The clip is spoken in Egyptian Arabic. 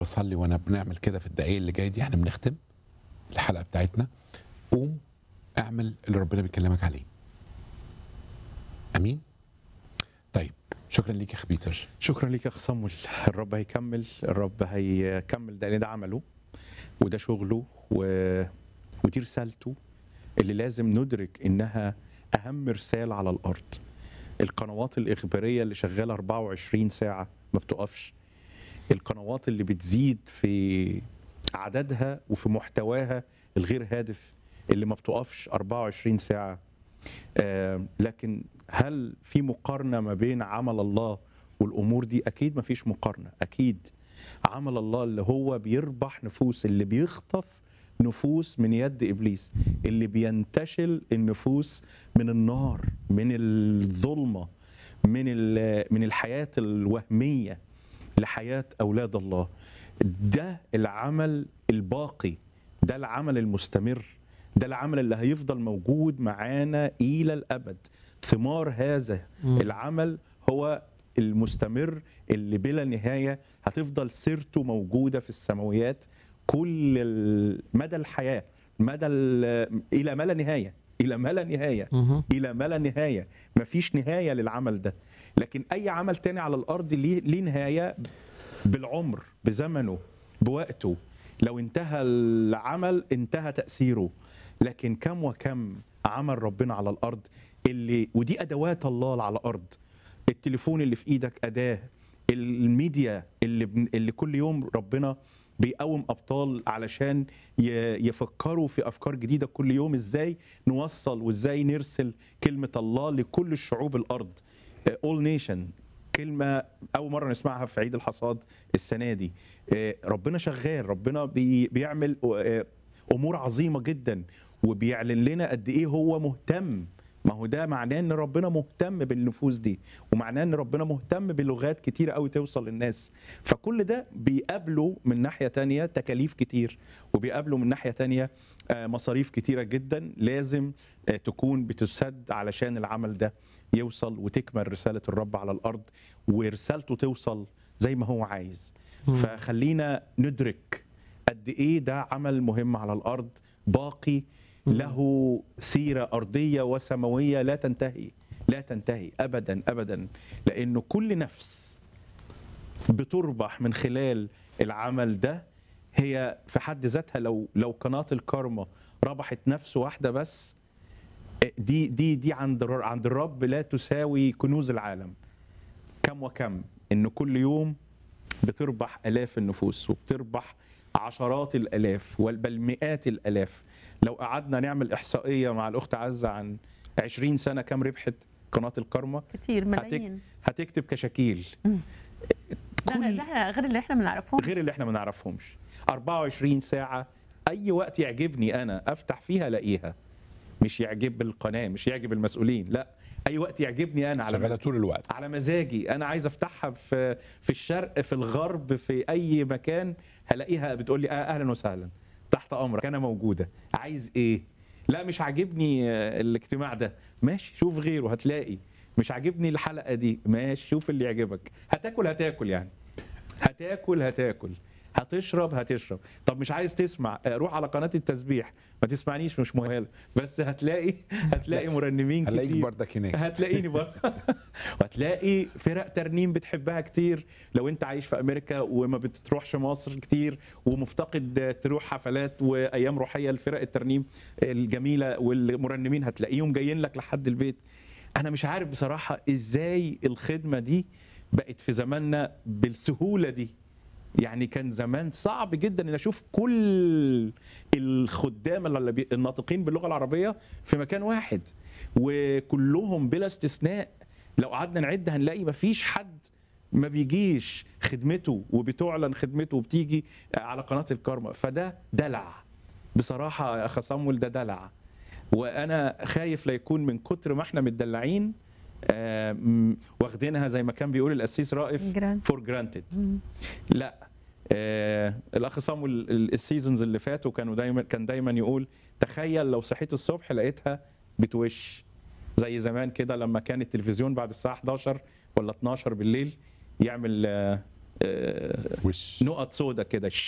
بصلي وانا بنعمل كده في الدقايق اللي جايه دي احنا بنختم الحلقه بتاعتنا قوم اعمل اللي ربنا بيكلمك عليه امين طيب شكرا ليك يا اخ بيتر شكرا ليك يا اخ صمول الرب هيكمل الرب هيكمل ده لأن ده عمله وده شغله و... ودي رسالته اللي لازم ندرك انها اهم رساله على الارض القنوات الاخباريه اللي شغاله 24 ساعه ما بتقفش القنوات اللي بتزيد في عددها وفي محتواها الغير هادف اللي ما بتقفش 24 ساعه آه، لكن هل في مقارنه ما بين عمل الله والامور دي اكيد ما فيش مقارنه اكيد عمل الله اللي هو بيربح نفوس اللي بيخطف نفوس من يد ابليس اللي بينتشل النفوس من النار من الظلمه من ال- من الحياه الوهميه لحياه اولاد الله ده العمل الباقي ده العمل المستمر ده العمل اللي هيفضل موجود معانا الى الابد ثمار هذا العمل هو المستمر اللي بلا نهايه هتفضل سيرته موجوده في السماويات كل ال- مدى الحياه مدى ال- الى ما لا نهايه الى ما لا نهايه الى ما لا نهايه مفيش نهايه للعمل ده لكن اي عمل تاني على الارض ليه ليه نهايه بالعمر بزمنه بوقته لو انتهى العمل انتهى تاثيره لكن كم وكم عمل ربنا على الارض اللي ودي ادوات الله على الارض التليفون اللي في ايدك اداه الميديا اللي بن... اللي كل يوم ربنا بيقوم ابطال علشان ي... يفكروا في افكار جديده كل يوم ازاي نوصل وازاي نرسل كلمه الله لكل الشعوب الارض اول نيشن كلمه اول مره نسمعها في عيد الحصاد السنه دي آه، ربنا شغال ربنا بي... بيعمل آه، امور عظيمه جدا وبيعلن لنا قد ايه هو مهتم ما هو ده معناه ان ربنا مهتم بالنفوس دي ومعناه ان ربنا مهتم بلغات كتيره قوي توصل للناس فكل ده بيقابله من ناحيه تانية تكاليف كتير وبيقابله من ناحيه تانية آه، مصاريف كتيره جدا لازم آه، تكون بتسد علشان العمل ده يوصل وتكمل رساله الرب على الارض ورسالته توصل زي ما هو عايز فخلينا ندرك قد ايه ده عمل مهم على الارض باقي له سيره ارضيه وسماويه لا تنتهي لا تنتهي ابدا ابدا لانه كل نفس بتربح من خلال العمل ده هي في حد ذاتها لو لو قناه الكارما ربحت نفس واحده بس دي دي دي عند الر- عند الرب لا تساوي كنوز العالم كم وكم ان كل يوم بتربح الاف النفوس وبتربح عشرات الالاف بل مئات الالاف لو قعدنا نعمل احصائيه مع الاخت عزه عن 20 سنه كم ربحت قناه الكرمه كتير هتك... ملايين هتكتب كشاكيل ده كل- ده إحنا- غير اللي احنا ما نعرفهمش غير اللي احنا ما نعرفهمش 24 ساعه اي وقت يعجبني انا افتح فيها الاقيها مش يعجب القناه مش يعجب المسؤولين لا اي وقت يعجبني انا على شغاله مزاجي. طول الوقت على مزاجي انا عايز افتحها في في الشرق في الغرب في اي مكان هلاقيها بتقول لي آه اهلا وسهلا تحت امرك انا موجوده عايز ايه لا مش عاجبني آه، الاجتماع ده ماشي شوف غيره هتلاقي مش عاجبني الحلقه دي ماشي شوف اللي يعجبك هتاكل هتاكل يعني هتاكل هتاكل هتشرب هتشرب طب مش عايز تسمع آه، روح على قناه التسبيح ما تسمعنيش مش مهم بس هتلاقي هتلاقي مرنمين هلاقيك كتير بردك هناك هتلاقيني برضه وهتلاقي فرق ترنيم بتحبها كتير لو انت عايش في امريكا وما بتروحش مصر كتير ومفتقد تروح حفلات وايام روحيه لفرق الترنيم الجميله والمرنمين هتلاقيهم جايين لك لحد البيت انا مش عارف بصراحه ازاي الخدمه دي بقت في زماننا بالسهوله دي يعني كان زمان صعب جدا ان اشوف كل الخدام اللي بي- الناطقين باللغه العربيه في مكان واحد وكلهم بلا استثناء لو قعدنا نعد هنلاقي مفيش حد ما بيجيش خدمته وبتعلن خدمته وبتيجي على قناه الكارما فده دلع بصراحه يا اخ صمول ده دلع وانا خايف لا يكون من كتر ما احنا متدلعين آه، م- واخدينها زي ما كان بيقول القسيس رائف Grant. فور جرانتد لا آه الاخ صامويل ال- السيزونز اللي فاتوا كانوا دايما كان دايما يقول تخيل لو صحيت الصبح لقيتها بتوش زي زمان كده لما كان التلفزيون بعد الساعه 11 ولا 12 بالليل يعمل آه آه، وش نقط سودة كده